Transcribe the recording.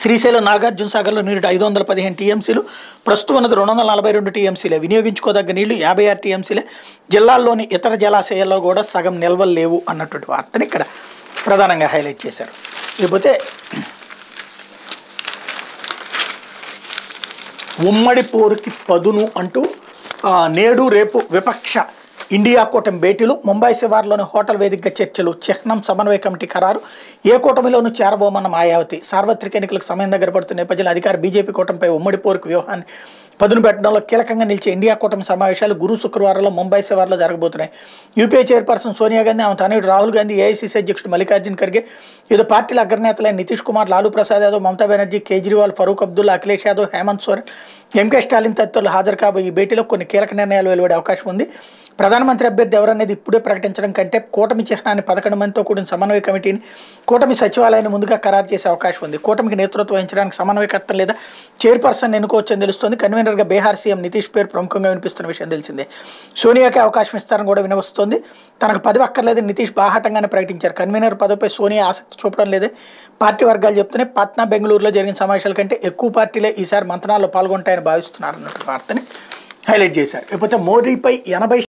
శ్రీశైలం నాగార్జున సాగర్లో నీరు ఐదు వందల పదిహేను టీఎంసీలు ప్రస్తుతం ఉన్నది రెండు వందల నలభై రెండు టీఎంసీలే వినియోగించుకోదగ్గ నీళ్లు యాభై ఆరు టీఎంసీలే జిల్లాల్లోని ఇతర జలాశయాల్లో కూడా సగం నిల్వలు లేవు అన్నటువంటి వార్తని ఇక్కడ ప్రధానంగా హైలైట్ చేశారు ఇకపోతే ఉమ్మడి పోరుకి పదును అంటూ ఆ, నేడు రేపు విపక్ష ఇండియా కూటమి భేటీలు ముంబై శివార్లోని హోటల్ వేదికగా చర్చలు చిహ్నం సమన్వయ కమిటీ ఖరారు ఏ కూటమిలోనూ చేరబోమన్న మాయావతి సార్వత్రిక ఎన్నికలకు సమయం దగ్గర పడుతున్న నేపథ్యంలో అధికార బీజేపీ కూటమిపై ఉమ్మడి పోరుకు వ్యూహాన్ని పదును పెట్టడంలో కీలకంగా నిలిచే ఇండియా కూటమి సమావేశాలు గురు శుక్రవారంలో ముంబై శివార్లో జరగబోతున్నాయి యూపీఏ చైర్పర్సన్ సోనియా గాంధీ ఆమె తనయుడు రాహుల్ గాంధీ ఏఐసీసీ అధ్యక్షుడు మల్లికార్జున్ ఖర్గే వివిధ పార్టీల అగ్రనేతలైన నితీష్ కుమార్ లాలూ ప్రసాద్ యాదవ్ మమతా బెనర్జీ కేజ్రీవాల్ ఫరూక్ అబ్దుల్లా అఖిలేష్ యాదవ్ హేమంత్ సోరెన్ ఎంకే స్టాలిన్ తదితరులు హాజరు కాబోయే ఈ భేటీలో కొన్ని కీలక నిర్ణయాలు వెలువడే అవకాశం ఉంది ప్రధానమంత్రి అభ్యర్థి ఎవరనేది ఇప్పుడే ప్రకటించడం కంటే కూటమి చిహ్నాన్ని పదకొండు మందితో కూడిన సమన్వయ కమిటీని కూటమి సచివాలయాన్ని ముందుగా ఖరారు చేసే అవకాశం ఉంది కూటమికి నేతృత్వం వహించడానికి సమన్వయకర్త లేదా చైర్పర్సన్ ఎన్నుకోవచ్చని తెలుస్తోంది కన్వీనర్గా బీహార్ సీఎం నితీష్ పేరు ప్రముఖంగా వినిపిస్తున్న విషయం తెలిసిందే సోనియాకి అవకాశం ఇస్తారని కూడా వినవస్తోంది తనకు పదవి అక్కర్లేదని నితీష్ బాహాటంగానే ప్రకటించారు కన్వీనర్ పదవిపై సోనియా ఆసక్తి చూపడం లేదే పార్టీ వర్గాలు చెప్తూనే పాట్నా బెంగళూరులో జరిగిన సమావేశాల కంటే ఎక్కువ పార్టీలే ఈసారి మంతనాల్లో పాల్గొంటాయని భావిస్తున్నారు అన్నట్టు వార్తని హైలైట్ చేశారు ఇకపోతే మోడీపై ఎనభై